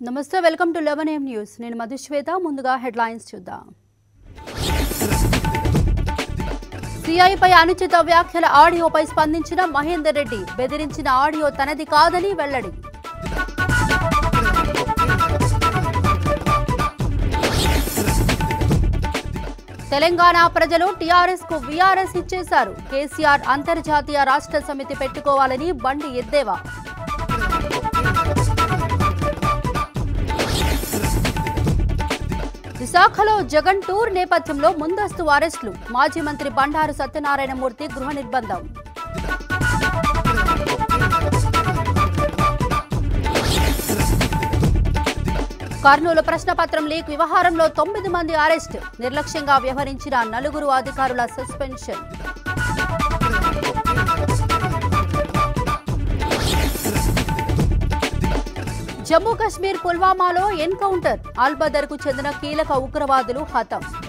నమస్తే welcome to eleven ఏం news నేను మధుశ్వేత ముందుగా హెడ్లైన్స్ చూద్దాం సిఐపై అనుచిత వ్యాఖ్యల ఆడియోపై స్పందించిన మహేందర్ రెడ్డి బెదిరించిన ఆడియో తనది కాదని వెల్లడి తెలంగాణ ప్రజలు టీఆర్ఎస్ కు వీఆర్ఎస్ ఇచ్చేశారు కేసీఆర్ అంతర్జాతీయ రాష్ట్ర సమితి పెట్టుకోవాలని బండి ఎద్దేవా విశాఖలో జగన్ టూర్ నేపథ్యంలో ముందస్తు అరెస్టులు మాజీ మంత్రి బండారు సత్యనారాయణమూర్తి గృహ నిర్బంధం కర్నూలు ప్రశ్నపత్రం లీక్ వ్యవహారంలో తొమ్మిది మంది అరెస్ట్ నిర్లక్ష్యంగా వ్యవహరించిన నలుగురు అధికారుల సస్పెన్షన్ జమ్మూ కశ్మీర్ పుల్వామాలో ఎన్కౌంటర్ అల్బదర్కు చెందిన కీలక ఉగ్రవాదులు హతం